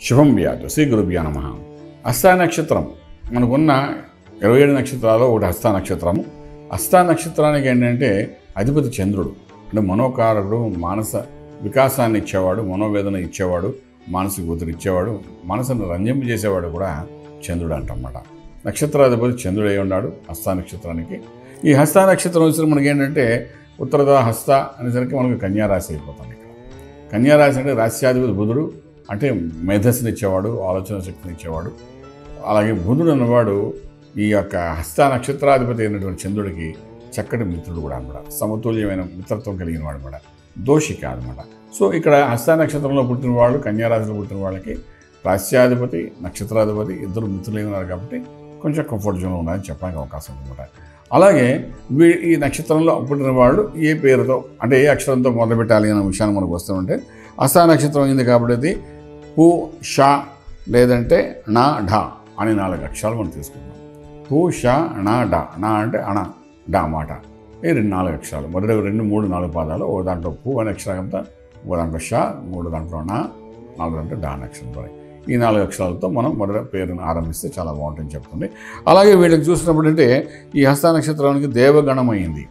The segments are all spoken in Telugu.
శుభం వ్యాధు శ్రీ గురుభ్యో నమ హస్తా నక్షత్రం మనకున్న ఇరవై ఏడు నక్షత్రాలు ఒకటి హస్తా నక్షత్రము హస్తా నక్షత్రానికి ఏంటంటే అధిపతి చంద్రుడు అంటే మనోకారకుడు మానస వికాసాన్ని ఇచ్చేవాడు మనోవేదన ఇచ్చేవాడు మానసిక ఒత్తిడి ఇచ్చేవాడు మనసును రంజింపు చేసేవాడు కూడా చంద్రుడు అంటన్నమాట నక్షత్రాధిపతి చంద్రుడు అయి ఉన్నాడు హస్తా నక్షత్రానికి ఈ హస్తా నక్షత్రం వచ్చిన మనకి ఏంటంటే ఉత్తరద హస్త అనేసరికి మనకు కన్యారాశి అయిపోతుంది ఇక్కడ కన్యారాశి అంటే రాశ్యాధిపతి బుధుడు అంటే మేధస్సుని ఇచ్చేవాడు ఆలోచన శక్తిని ఇచ్చేవాడు అలాగే బుధుడు అన్నవాడు ఈ యొక్క హస్త నక్షత్రాధిపతి అయినటువంటి చంద్రుడికి చక్కటి మిత్రుడు కూడా అనమాట సమతుల్యమైన మిత్రత్వం కలిగిన వాడు అనమాట దోషి కాదనమాట సో ఇక్కడ హస్త నక్షత్రంలో పుట్టిన వాళ్ళు కన్యారాశిలో పుట్టిన వాళ్ళకి రాశ్యాధిపతి నక్షత్రాధిపతి ఇద్దరు మిత్రులు ఉన్నారు కాబట్టి కొంచెం కంఫర్ట్ జోన్లో ఉన్నారని చెప్పడానికి అవకాశం ఉందన్నమాట అలాగే వీ ఈ నక్షత్రంలో పుట్టిన వాళ్ళు ఏ పేరుతో అంటే ఏ అక్షరంతో మొదలు పెట్టాలి అనే విషయాన్ని మనకు వస్తుంటే హస్త నక్షత్రం అయింది కాబట్టి అది పు ష లేదంటే నా ఢ అనే నాలుగు అక్షరాలు మనం తీసుకుంటాం పు ష నా డ నా అంటే అణ డ మాట ఈ రెండు నాలుగు అక్షరాలు మొదటి రెండు మూడు నాలుగు పాదాలు ఓ దాంట్లో పు అనే అక్షరంతో ఓ దాంట్లో ష మూడు దాంట్లో నా నాలుగు దాంట్లో డా అనే అక్షరంతో ఈ నాలుగు అక్షరాలతో మనం మొదటి పేరును ఆరంభిస్తే చాలా బాగుంటుందని చెప్తుంది అలాగే వీళ్ళకి చూసినప్పుడు అంటే ఈ హస్త నక్షత్రానికి దేవగణం అయింది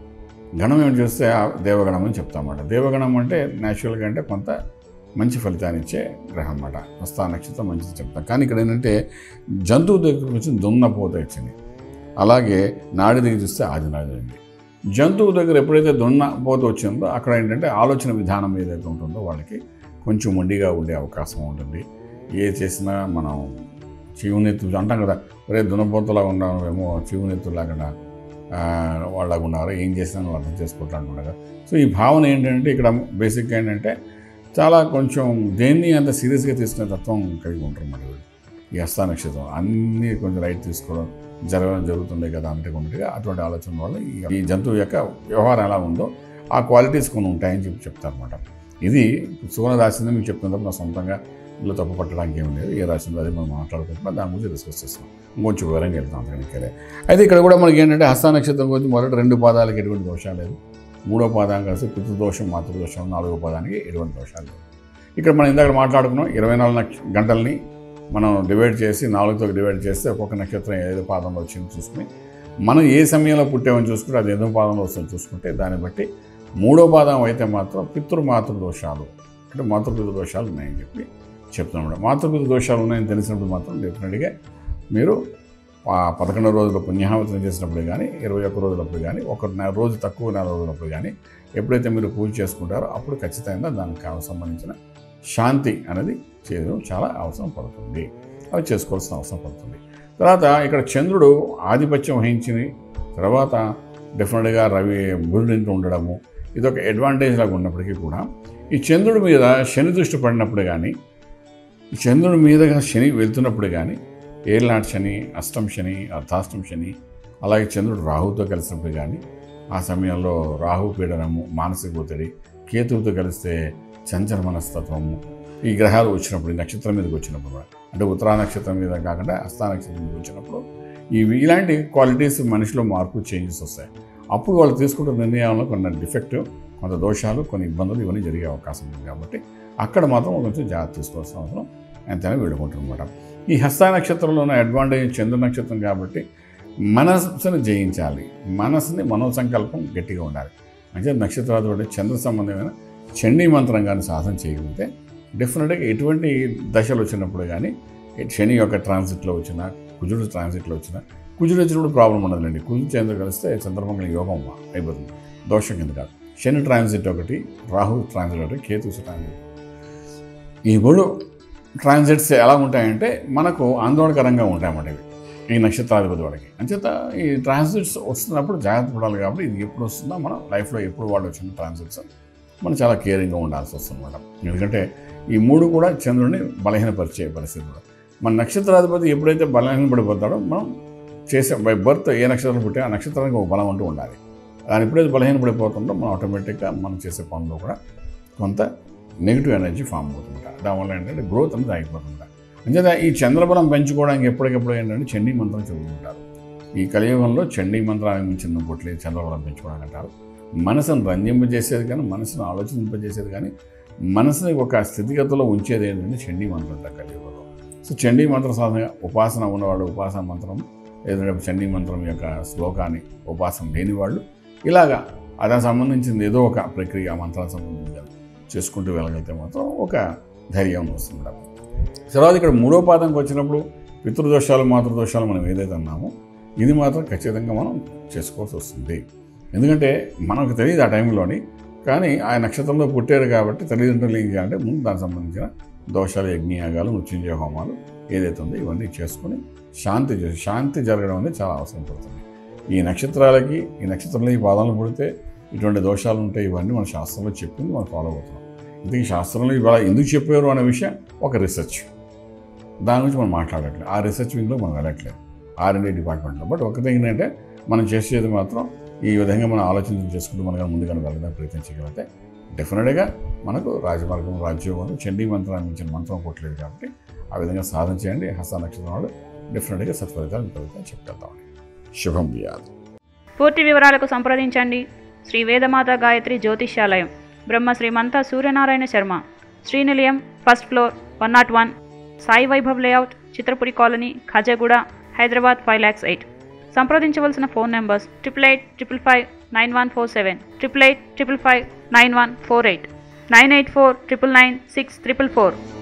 గణం ఏమిటి చూస్తే ఆ దేవగణం అని చెప్తామన్నమాట దేవగణం అంటే న్యాచురల్గా అంటే కొంత మంచి ఫలితాన్ని ఇచ్చే గ్రహం అన్నమాట హస్త నక్షత్రం మంచిది చెప్తాం కానీ ఇక్కడ ఏంటంటే జంతువు దగ్గర నుంచి దున్నపోత వచ్చింది అలాగే నాడి దగ్గర చూస్తే ఆది నాడి ఉంది జంతువు దగ్గర ఎప్పుడైతే దున్నపోత వచ్చిందో అక్కడ ఏంటంటే ఆలోచన విధానం ఏదైతే ఉంటుందో వాళ్ళకి కొంచెం మొండిగా ఉండే అవకాశం ఉంటుంది ఏ చేసినా మనం చీవునెత్తు అంటాం కదా ఒరే దున్నపోతలా ఉన్నామేమో చీవునెత్తులాగా వాళ్ళగా ఉన్నారు ఏం చేసినా నువ్వు అర్థం చేసుకుంటా సో ఈ భావన ఏంటంటే ఇక్కడ బేసిక్గా ఏంటంటే చాలా కొంచెం దేన్ని అంత సీరియస్గా తీసుకునే తత్వం కలిగి ఉంటారు మరి వీళ్ళు. ఈ హస్త నక్షత్రం అన్నీ కొంచెం లైట్ తీసుకోవడం జరగడం జరుగుతుంది కదా అంటే కొన్నిటిగా అటువంటి ఆలోచన వల్ల ఈ- ఈ జంతువు యొక్క వ్యవహారం ఎలా ఉందో ఆ క్వాలిటీస్ కొన్ని ఉంటాయని చెప్పి చెప్తారనమాట ఇది సువర్ణ రాసిందని మీకు చెప్తున్నప్పుడు నా సొంతంగా ఇందులో తప్పు పట్టడానికి ఏం లేదు ఏ రాసిందో అది మనం మాట్లాడుకుంటున్నాం దాని గురించి డిస్కస్ చేస్తాం ఇంకొంచెం వివరంగా వెళ్తాం అంతకనికలే అయితే ఇక్కడ కూడా మనకి ఏంటంటే హస్త నక్షత్రం గురించి మొదటి రెండు పాదాలకి ఎటువంటి దోషాలు లేదు మూడో పాదం కలిసి పితృదోషం మాతృదోషం నాలుగో పాదానికి ఎటువంటి దోషాలు లేవు ఇక్కడ మనం ఇందాక మాట్లాడుకున్నాం ఇరవై నాలుగు నక్ష గంటల్ని మనం డివైడ్ చేసి నాలుగుతో డివైడ్ చేస్తే ఒక్కొక్క నక్షత్రం ఏదో పాదంలో వచ్చింది చూసుకుని మనం ఏ సమయంలో పుట్టామని చూసుకుంటే అది ఎన్నో పాదంలో వస్తుందో చూసుకుంటే దాన్ని బట్టి మూడో పాదం అయితే మాత్రం పితృ మాతృ దోషాలు అంటే మాతృపితృ దోషాలు ఉన్నాయని చెప్పి చెప్తున్నాం మాతృపితృ దోషాలు ఉన్నాయని తెలిసినప్పుడు మాత్రం డెఫినెట్గా మీరు ఆ పదకొండు రోజుల పుణ్యాహవచనం చేసినప్పుడు కానీ ఇరవై ఒక్క రోజులప్పుడు కానీ ఒక నెల రోజు తక్కువ నెల రోజులప్పుడు కానీ ఎప్పుడైతే మీరు పూజ చేసుకుంటారో అప్పుడు ఖచ్చితంగా దానికి కావ- సంబంధించిన శాంతి అనేది చేయడం చాలా అవసరం పడుతుంది అవి చేసుకోవాల్సిన అవసరం పడుతుంది తర్వాత ఇక్కడ చంద్రుడు ఆధిపత్యం వహించింది తర్వాత డెఫినెట్గా రవి బుధుడింటూ ఉండడము ఇది ఒక అడ్వాంటేజ్ లాగా ఉన్నప్పటికీ కూడా ఈ చంద్రుడి మీద శని దృష్టి పడినప్పుడు కానీ ఈ చంద్రుడి మీదుగా శని వెళ్తున్నప్పుడు కానీ ఏళ్ళనాటి శని అష్టం శని అర్ధాష్టం శని అలాగే చంద్రుడు రాహుతో కలిసినప్పుడు కానీ ఆ సమయంలో రాహు పీడనము మానసిక ఒత్తిడి కేతువుతో కలిస్తే చంచల మనస్తత్వము ఈ గ్రహాలు వచ్చినప్పుడు ఈ నక్షత్రం మీదకి వచ్చినప్పుడు కూడా అంటే ఉత్తరా నక్షత్రం మీద కాకుండా హస్తా నక్షత్రం మీదకి వచ్చినప్పుడు ఇవి ఇలాంటి క్వాలిటీస్ మనిషిలో మార్పు చేంజెస్ వస్తాయి అప్పుడు వాళ్ళు తీసుకుంటున్న నిర్ణయాల్లో కొన్ని డిఫెక్ట్ కొంత దోషాలు కొన్ని ఇబ్బందులు ఇవన్నీ జరిగే అవకాశం ఉంది కాబట్టి అక్కడ మాత్రం కొంచెం జాగ్రత్త తీసుకోవాల్సిన అవసరం ఎంతైనా వేడుకుంటున్నమాట ఈ హస్త నక్షత్రంలో ఉన్న అడ్వాంటేజ్ చంద్ర నక్షత్రం కాబట్టి మనస్సును జయించాలి మనసుని మనోసంకల్పం గట్టిగా ఉండాలి అంటే నక్షత్రాలు అంటే చంద్ర సంబంధమైన చండీ మంత్రం కానీ సాధన చేయగలిగితే డెఫినెట్గా ఎటువంటి దశలు వచ్చినప్పుడు కానీ శని యొక్క ట్రాన్సిట్లో వచ్చిన కుజుడు ట్రాన్సిట్లో వచ్చిన కుజుడు వచ్చినప్పుడు ప్రాబ్లం ఉండదులేండి కుజుడు చంద్ర కలిస్తే చంద్రమంగళ యోగం అయిపోతుంది దోషం కింద కాదు శని ట్రాన్సిట్ ఒకటి రాహు ట్రాన్సిట్ ఒకటి కేతు ట్రాన్సిట్ ఈ మూడు ట్రాన్సిట్స్ ఎలా ఉంటాయంటే మనకు ఆందోళనకరంగా ఉంటాయన్నమాట ఇవి ఈ నక్షత్రాధిపతి వాడికి అంచేత ఈ ట్రాన్సిట్స్ వస్తున్నప్పుడు జాగ్రత్త పడాలి కాబట్టి ఇది ఎప్పుడు వస్తుందో మనం లైఫ్లో ఎప్పుడు వాళ్ళు వచ్చిన ట్రాన్సిట్స్ మనం చాలా కేరింగ్గా ఉండాల్సి వస్తుంది అనమాట ఎందుకంటే ఈ మూడు కూడా చంద్రుడిని బలహీనపరిచే పరిస్థితి కూడా మన నక్షత్రాధిపతి ఎప్పుడైతే బలహీనపడిపోతాడో మనం చేసే బై బర్త్ ఏ నక్షత్రం పుట్టే ఆ నక్షత్రానికి ఒక బలం అంటూ ఉండాలి దాని ఎప్పుడైతే బలహీనపడిపోతుందో మనం ఆటోమేటిక్గా మనం చేసే పనులు కూడా కొంత నెగిటివ్ ఎనర్జీ ఫామ్ అవుతుంట దానివల్ల ఏంటంటే గ్రోత్ అనేది ఆగిపోతుంట అంచేత ఈ చంద్రబలం పెంచుకోవడానికి ఎప్పటికెప్పుడు ఏంటంటే చండీ మంత్రం చదువుతుంటారు ఈ కలియుగంలో చండీ మంత్రానికి మించిన పొట్లే చంద్రబలం పెంచుకోవడానికి అంటారు మనసును రంజింపజేసేది కానీ మనసును ఆలోచింపజేసేది కానీ మనసుని ఒక స్థితిగతిలో ఉంచేది ఏంటంటే చండీ మంత్రం అంటారు కలియుగంలో సో చండీ మంత్ర సాధన ఉపాసన ఉన్నవాళ్ళు ఉపాసన మంత్రం ఏదైనా చండీ మంత్రం యొక్క శ్లోకాన్ని ఉపాసన లేని వాళ్ళు ఇలాగా దానికి సంబంధించింది ఏదో ఒక ప్రక్రియ ఆ మంత్రానికి సంబంధించి చేసుకుంటూ వెళ్ళగలిగితే మాత్రం ఒక ధైర్యం వస్తుంది తర్వాత ఇక్కడ మూడో పాదంకి వచ్చినప్పుడు పితృదోషాలు మాతృదోషాలు మనం ఏదైతే అన్నామో ఇది మాత్రం ఖచ్చితంగా మనం చేసుకోవాల్సి వస్తుంది ఎందుకంటే మనకు తెలియదు ఆ టైంలోని కానీ ఆ నక్షత్రంలో పుట్టారు కాబట్టి తల్లిదండ్రులు ఏం చేయాలంటే ముందు దానికి సంబంధించిన దోషాలు యజ్ఞయాగాలు మృత్యుంజయ హోమాలు ఏదైతే ఉందో ఇవన్నీ చేసుకొని శాంతి చేసి శాంతి జరగడం అనేది చాలా అవసరం పడుతుంది ఈ నక్షత్రాలకి ఈ నక్షత్రంలో ఈ పాదాలు పుడితే ఇటువంటి దోషాలు ఉంటాయి ఇవన్నీ మన శాస్త్రంలో చెప్పింది మనం ఫాలో అవుతున్నాం ఇందుకు ఈ శాస్త్రంలో ఇవాళ ఎందుకు చెప్పారు అనే విషయం ఒక రీసెర్చ్ దాని గురించి మనం మాట్లాడట్లేదు ఆ రీసెర్చ్ వింగ్లో మనం వెళ్ళట్లేదు ఆర్ అండ్ డిపార్ట్మెంట్లో బట్ ఒకటి ఏంటంటే మనం చేసేది మాత్రం ఈ విధంగా మనం ఆలోచన చేసుకుంటూ మనం ముందుగా వెళ్ళడానికి ప్రయత్నం చేయగలిగితే డెఫినెట్గా మనకు రాజమార్గం రాజ్యోగం చండీ మంత్రాన్ని మించిన మంత్రం కొట్టలేదు కాబట్టి ఆ విధంగా సాధన చేయండి హస్త నక్షత్రం వాళ్ళు డెఫినెట్గా సత్ఫలితాలు కలుగుతాయని చెప్తామని శుభం వ్యాధి పూర్తి వివరాలకు సంప్రదించండి శ్రీ వేదమాత గాయత్రి జ్యోతిష్యాలయం Brahma Srimantha Suryanarayana Sharma Srinilayam first floor one naught one Sai Vaibhav layout Chitrapuri colony Khajaguda Hyderabad five lakhs eight సంప్రదించవలసిన phone numbers triple eight triple five nine one four seven triple eight triple five nine one four eight nine eight four triple nine six triple four